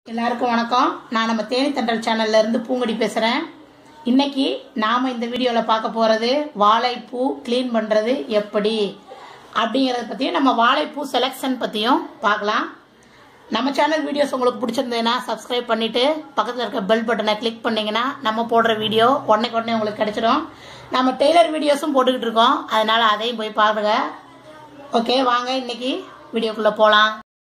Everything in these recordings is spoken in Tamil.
எல்லாருக்கும் வணக்கம் நான் நம்ம தேனி தண்டல் சேனல்ல இருந்து பூங்கடி பேசுறேன் இன்னைக்கு நாம இந்த வீடியோல பார்க்க போறது வாழைப்பூ க்ளீன் பண்றது எப்படி அப்படிங்கறத பத்தியும் நம்ம வாழைப்பூ செலெக்ஷன் பத்தியும் பார்க்கலாம் நம்ம சேனல் வீடியோஸ் உங்களுக்கு பிடிச்சிருந்ததுன்னா சப்ஸ்கிரைப் பண்ணிட்டு பக்கத்தில் இருக்க பெல் பட்டனை கிளிக் பண்ணீங்கன்னா நம்ம போடுற வீடியோ உடனே உடனே உங்களுக்கு கிடைச்சிடும் நம்ம டெய்லர் வீடியோஸும் போட்டுக்கிட்டு இருக்கோம் அதனால அதையும் போய் பாருங்க ஓகே வாங்க இன்னைக்கு வீடியோக்குள்ள போலாம்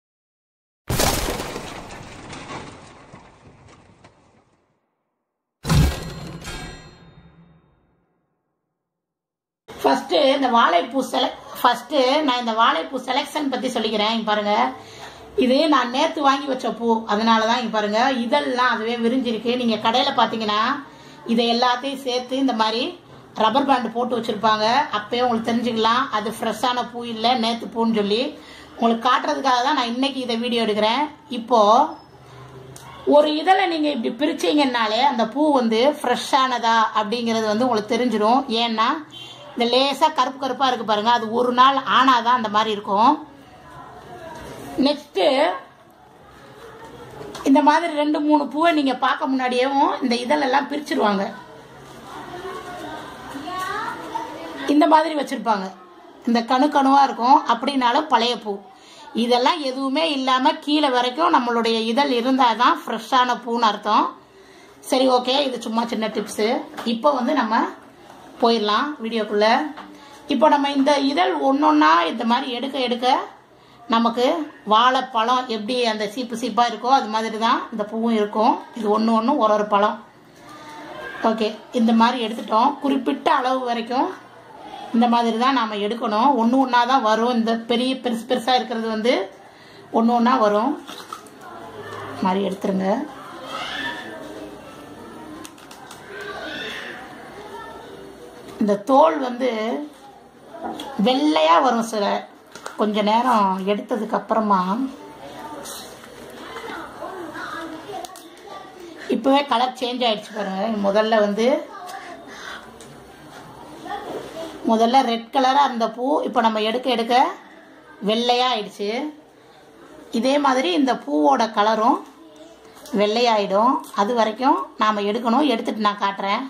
ஃபர்ஸ்ட் இந்த வாழைப்பூ செல ஃபர்ஸ்ட் நான் இந்த வாழைப்பூ செலெக்ஷன் பத்தி சொல்லிக்கிறேன் இங்க பாருங்க இது நான் நேத்து வாங்கி வச்ச பூ அதனால தான் இங்க பாருங்க இதெல்லாம் அதுவே விரிஞ்சிருக்கு நீங்க கடையில பாத்தீங்கன்னா இதை எல்லாத்தையும் சேர்த்து இந்த மாதிரி ரப்பர் பேண்ட் போட்டு வச்சிருப்பாங்க அப்பயே உங்களுக்கு தெரிஞ்சுக்கலாம் அது ஃப்ரெஷ்ஷான பூ இல்லை நேத்து பூன்னு சொல்லி உங்களுக்கு காட்டுறதுக்காக தான் நான் இன்னைக்கு இதை வீடியோ எடுக்கிறேன் இப்போ ஒரு இதழை நீங்க இப்படி பிரிச்சீங்கன்னாலே அந்த பூ வந்து ஃப்ரெஷ்ஷானதா அப்படிங்கிறது வந்து உங்களுக்கு தெரிஞ்சிடும் ஏன்னா இந்த லேசா கருப்பு கருப்பா இருக்கு பாருங்க அது ஒரு நாள் ஆனாதான் அந்த மாதிரி இருக்கும் நெக்ஸ்ட் இந்த மாதிரி ரெண்டு மூணு பூவை நீங்க பார்க்க முன்னாடியேவும் இந்த இதழெல்லாம் பிரிச்சிருவாங்க இந்த மாதிரி வச்சிருப்பாங்க இந்த கணு கணுவா இருக்கும் அப்படின்னாலும் பழைய பூ இதெல்லாம் எதுவுமே இல்லாம கீழே வரைக்கும் நம்மளுடைய இதழ் இருந்தாதான் ஃப்ரெஷ்ஷான பூன்னு அர்த்தம் சரி ஓகே இது சும்மா சின்ன டிப்ஸு இப்போ வந்து நம்ம போயிடலாம் வீடியோக்குள்ள இப்போ நம்ம இந்த இதழ் ஒன்னொன்னா இந்த மாதிரி எடுக்க எடுக்க நமக்கு வாழைப்பழம் எப்படி அந்த சீப்பு சீப்பா இருக்கோ அது மாதிரி தான் இந்த பூவும் இருக்கும் இது ஒன்று ஒன்று ஒரு ஒரு பழம் ஓகே இந்த மாதிரி எடுத்துட்டோம் குறிப்பிட்ட அளவு வரைக்கும் இந்த மாதிரி தான் நாம் எடுக்கணும் ஒன்று ஒன்றா தான் வரும் இந்த பெரிய பெருசு பெருசாக இருக்கிறது வந்து ஒன்று ஒன்றா வரும் மாதிரி எடுத்துருங்க இந்த தோல் வந்து வெள்ளையா வரும் சில கொஞ்ச நேரம் எடுத்ததுக்கு அப்புறமா இப்பவே கலர் சேஞ்ச் ஆயிடுச்சு பாருங்க முதல்ல வந்து முதல்ல ரெட் கலரா இருந்த பூ இப்போ நம்ம எடுக்க எடுக்க வெள்ளையா ஆயிடுச்சு இதே மாதிரி இந்த பூவோட கலரும் வெள்ளையாயிடும் அது வரைக்கும் நாம எடுக்கணும் எடுத்துட்டு நான் காட்டுறேன்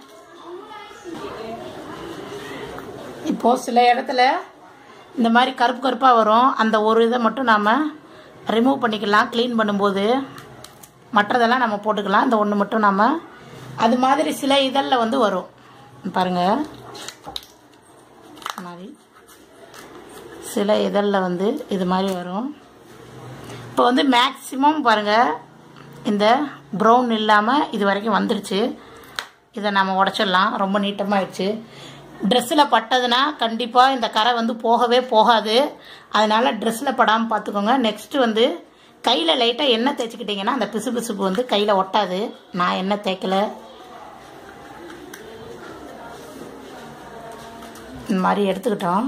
இப்போ சில இடத்துல இந்த மாதிரி கருப்பு கருப்பாக வரும் அந்த ஒரு இதை மட்டும் நாம் ரிமூவ் பண்ணிக்கலாம் க்ளீன் பண்ணும்போது மற்றதெல்லாம் நம்ம போட்டுக்கலாம் இந்த ஒன்று மட்டும் நாம் அது மாதிரி சில இதழில் வந்து வரும் பாருங்க மாதிரி சில இதழில் வந்து இது மாதிரி வரும் இப்போ வந்து மேக்சிமம் பாருங்கள் இந்த ப்ரௌன் இல்லாமல் இது வரைக்கும் வந்துடுச்சு இதை நம்ம உடச்சிடலாம் ரொம்ப நீட்டமாகிடுச்சு ட்ரெஸ்ஸில் பட்டதுன்னா கண்டிப்பாக இந்த கரை வந்து போகவே போகாது அதனால ட்ரெஸ்ஸில் படாமல் பார்த்துக்கோங்க நெக்ஸ்ட்டு வந்து கையில் லைட்டாக எண்ணெய் தேய்ச்சிக்கிட்டிங்கன்னா அந்த பிசு பிசுப்பு வந்து கையில் ஒட்டாது நான் எண்ணெய் தேய்க்கல இந்த மாதிரி எடுத்துக்கிட்டோம்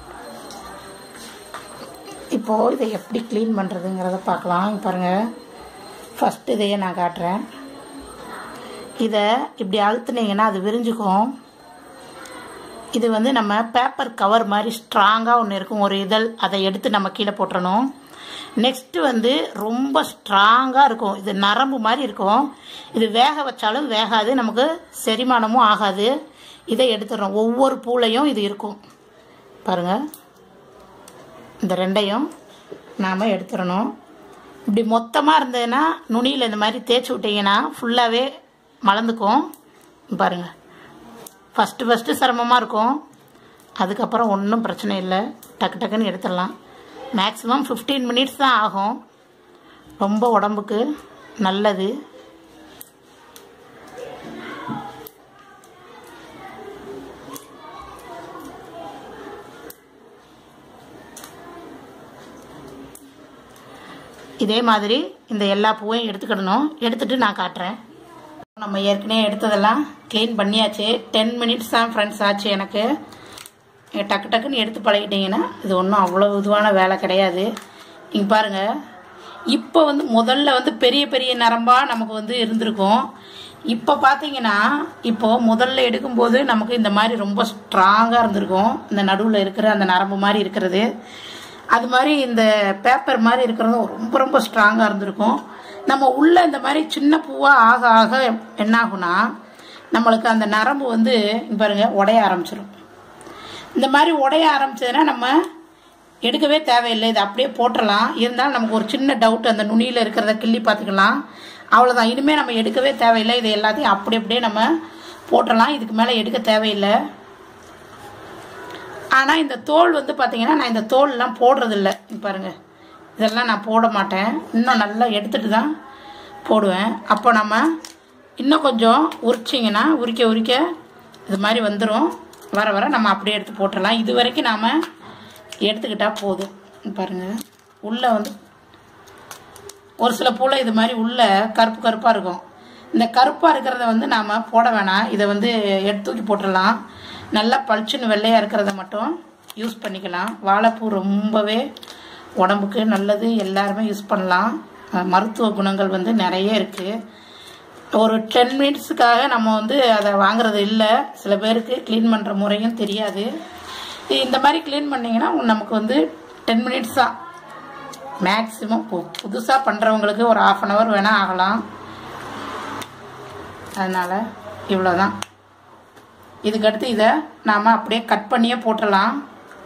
இப்போது இதை எப்படி க்ளீன் பண்ணுறதுங்கிறத பார்க்கலாம் பாருங்கள் ஃபஸ்ட்டு இதையே நான் காட்டுறேன் இதை இப்படி அழுத்துனீங்கன்னா அது விரிஞ்சுக்கும் இது வந்து நம்ம பேப்பர் கவர் மாதிரி ஸ்ட்ராங்காக ஒன்று இருக்கும் ஒரு இதழ் அதை எடுத்து நம்ம கீழே போட்டுறணும் நெக்ஸ்ட் வந்து ரொம்ப ஸ்ட்ராங்காக இருக்கும் இது நரம்பு மாதிரி இருக்கும் இது வேக வச்சாலும் வேகாது நமக்கு செரிமானமும் ஆகாது இதை எடுத்துடுறோம் ஒவ்வொரு பூலையும் இது இருக்கும் பாருங்கள் இந்த ரெண்டையும் நாம் எடுத்துடணும் இப்படி மொத்தமாக இருந்ததுன்னா நுனியில் இந்த மாதிரி தேய்ச்சி விட்டிங்கன்னா ஃபுல்லாகவே மலர்ந்துக்கும் பாருங்கள் ஃபஸ்ட்டு ஃபஸ்ட்டு சிரமமாக இருக்கும் அதுக்கப்புறம் ஒன்றும் பிரச்சனை இல்லை டக்கு டக்குன்னு எடுத்துடலாம் மேக்ஸிமம் ஃபிஃப்டீன் மினிட்ஸ் தான் ஆகும் ரொம்ப உடம்புக்கு நல்லது இதே மாதிரி இந்த எல்லா பூவையும் எடுத்துக்கிடணும் எடுத்துட்டு நான் காட்டுறேன் நம்ம ஏற்கனவே எடுத்ததெல்லாம் க்ளீன் பண்ணியாச்சு டென் மினிட்ஸ் தான் ஃப்ரெண்ட்ஸ் ஆச்சு எனக்கு டக்கு டக்குன்னு எடுத்து பழகிட்டீங்கன்னா இது ஒன்றும் அவ்வளோ இதுவான வேலை கிடையாது இங்கே பாருங்கள் இப்போ வந்து முதல்ல வந்து பெரிய பெரிய நரம்பாக நமக்கு வந்து இருந்திருக்கும் இப்போ பார்த்தீங்கன்னா இப்போ முதல்ல எடுக்கும்போது நமக்கு இந்த மாதிரி ரொம்ப ஸ்ட்ராங்காக இருந்திருக்கும் இந்த நடுவில் இருக்கிற அந்த நரம்பு மாதிரி இருக்கிறது அது மாதிரி இந்த பேப்பர் மாதிரி இருக்கிறதும் ரொம்ப ரொம்ப ஸ்ட்ராங்காக இருந்திருக்கும் நம்ம உள்ள இந்த மாதிரி சின்ன பூவாக ஆக ஆக என்ன ஆகும்னா நம்மளுக்கு அந்த நரம்பு வந்து இங்க பாருங்க உடைய ஆரம்பிச்சிடும் இந்த மாதிரி உடைய ஆரம்பிச்சதுன்னா நம்ம எடுக்கவே தேவையில்லை இதை அப்படியே போட்டுடலாம் இருந்தாலும் நமக்கு ஒரு சின்ன டவுட் அந்த நுனியில் இருக்கிறத கிள்ளி பார்த்துக்கலாம் அவ்வளோதான் இனிமேல் நம்ம எடுக்கவே தேவையில்லை இது எல்லாத்தையும் அப்படி அப்படியே நம்ம போட்டுடலாம் இதுக்கு மேலே எடுக்க தேவையில்லை ஆனால் இந்த தோல் வந்து பார்த்தீங்கன்னா நான் இந்த தோல்லாம் போடுறதில்ல இங்க பாருங்க இதெல்லாம் நான் போட மாட்டேன் இன்னும் நல்லா எடுத்துட்டு தான் போடுவேன் அப்போ நம்ம இன்னும் கொஞ்சம் உரிச்சிங்கன்னா உரிக்க உரிக்க இது மாதிரி வந்துடும் வர வர நம்ம அப்படியே எடுத்து போட்டுடலாம் இது வரைக்கும் நாம் எடுத்துக்கிட்டால் போதும் இங்க பாருங்க உள்ளே வந்து ஒரு சில பூவில் இது மாதிரி உள்ள கருப்பு கருப்பாக இருக்கும் இந்த கருப்பாக இருக்கிறத வந்து நாம் போட வேணாம் இதை வந்து எடுத்து தூக்கி போட்டுடலாம் நல்லா பளிச்சுன்னு வெள்ளையாக இருக்கிறத மட்டும் யூஸ் பண்ணிக்கலாம் வாழைப்பூ ரொம்பவே உடம்புக்கு நல்லது எல்லாருமே யூஸ் பண்ணலாம் அஹ் மருத்துவ குணங்கள் வந்து நிறைய இருக்குது ஒரு டென் மினிட்ஸுக்காக நம்ம வந்து அதை வாங்குறது இல்லை சில பேருக்கு க்ளீன் பண்ணுற முறையும் தெரியாது இந்த மாதிரி க்ளீன் பண்ணிங்கன்னா நமக்கு வந்து டென் மினிட்ஸ் தான் மேக்ஸிமம் புதுசாக பண்ணுறவங்களுக்கு ஒரு ஆஃப் அன் ஹவர் வேணால் ஆகலாம் அதனால் இவ்வளோதான் இதுக்கடுத்து இதை நாம் அப்படியே கட் பண்ணியே போட்டுடலாம்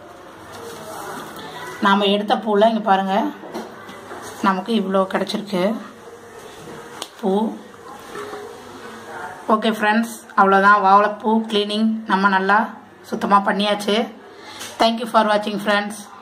நாம் எடுத்த பூவில் இங்கே பாருங்கள் நமக்கு இவ்வளோ கிடச்சிருக்கு பூ ஓகே ஃப்ரெண்ட்ஸ் அவ்வளோதான் வாழைப்பூ க்ளீனிங் நம்ம நல்லா சுத்தமாக பண்ணியாச்சு தேங்க்யூ ஃபார் வாட்சிங் ஃப்ரெண்ட்ஸ்